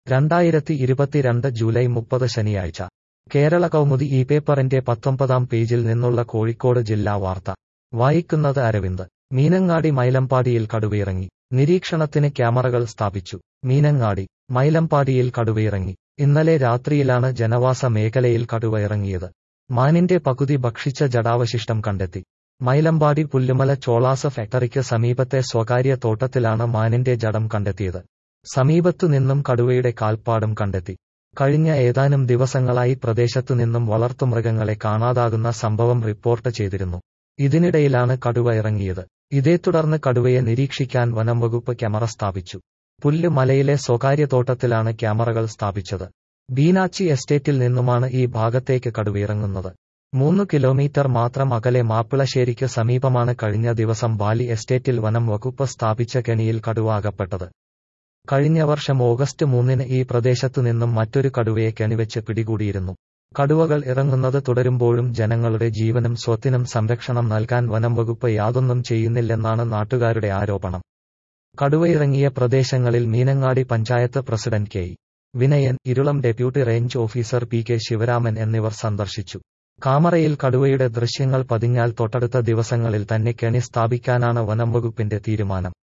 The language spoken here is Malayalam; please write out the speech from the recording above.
രണ്ടായിരത്തി ഇരുപത്തിരണ്ട് ജൂലൈ മുപ്പത് ശനിയാഴ്ച കേരള കൗമുദി ഈ പേപ്പറിന്റെ പത്തൊമ്പതാം പേജിൽ നിന്നുള്ള കോഴിക്കോട് ജില്ലാ വാർത്ത വായിക്കുന്നത് അരവിന്ദ് മീനങ്ങാടി മൈലമ്പാടിയിൽ കടുവയിറങ്ങി നിരീക്ഷണത്തിന് ക്യാമറകൾ സ്ഥാപിച്ചു മീനങ്ങാടി മൈലമ്പാടിയിൽ കടുവയിറങ്ങി ഇന്നലെ രാത്രിയിലാണ് ജനവാസ മേഖലയിൽ കടുവ ഇറങ്ങിയത് മാനിന്റെ പകുതി ഭക്ഷിച്ച ജടാവശിഷ്ടം കണ്ടെത്തി മൈലമ്പാടി പുല്ലുമല ചോളാസ് ഫാക്ടറിക്ക് സമീപത്തെ സ്വകാര്യ തോട്ടത്തിലാണ് മാനിന്റെ ജഡം കണ്ടെത്തിയത് സമീപത്തു നിന്നും കടുവയുടെ കാൽപ്പാടും കണ്ടെത്തി കഴിഞ്ഞ ഏതാനും ദിവസങ്ങളായി പ്രദേശത്തു നിന്നും വളർത്തുമൃഗങ്ങളെ കാണാതാകുന്ന സംഭവം റിപ്പോർട്ട് ചെയ്തിരുന്നു ഇതിനിടയിലാണ് കടുവ ഇറങ്ങിയത് ഇതേ തുടർന്ന് കടുവയെ നിരീക്ഷിക്കാൻ വനംവകുപ്പ് ക്യാമറ സ്ഥാപിച്ചു പുല്ല് മലയിലെ സ്വകാര്യ തോട്ടത്തിലാണ് ക്യാമറകൾ സ്ഥാപിച്ചത് ബീനാച്ചി എസ്റ്റേറ്റിൽ നിന്നുമാണ് ഈ ഭാഗത്തേക്ക് കടുവയിറങ്ങുന്നത് മൂന്ന് കിലോമീറ്റർ മാത്രം അകലെ മാപ്പിളശ്ശേരിക്ക് സമീപമാണ് കഴിഞ്ഞ ദിവസം ബാലി എസ്റ്റേറ്റിൽ വനം വകുപ്പ് സ്ഥാപിച്ച കെണിയിൽ കടുവ അകപ്പെട്ടത് കഴിഞ്ഞ വർഷം ഓഗസ്റ്റ് മൂന്നിന് ഈ പ്രദേശത്തു നിന്നും മറ്റൊരു കടുവയെ കെണിവെച്ച് പിടികൂടിയിരുന്നു കടുവകൾ ഇറങ്ങുന്നത് തുടരുമ്പോഴും ജനങ്ങളുടെ ജീവനും സ്വത്തിനും സംരക്ഷണം നൽകാൻ വനം വകുപ്പ് യാതൊന്നും ചെയ്യുന്നില്ലെന്നാണ് നാട്ടുകാരുടെ ആരോപണം കടുവയിറങ്ങിയ പ്രദേശങ്ങളിൽ Meenangadi panchayat president K Vinayan Irulam deputy range officer P K Sivaraman എന്നിവർ സന്ദർശിച്ചു കാമറയിൽ കടുവയുടെ ദൃശ്യങ്ങൾ പതിഞ്ഞാൽ തൊട്ടടുത്ത ദിവസങ്ങളിൽ തന്നെ കെണി സ്ഥാപിക്കാനാണ് വനം വകുപ്പിന്റെ തീരുമാനം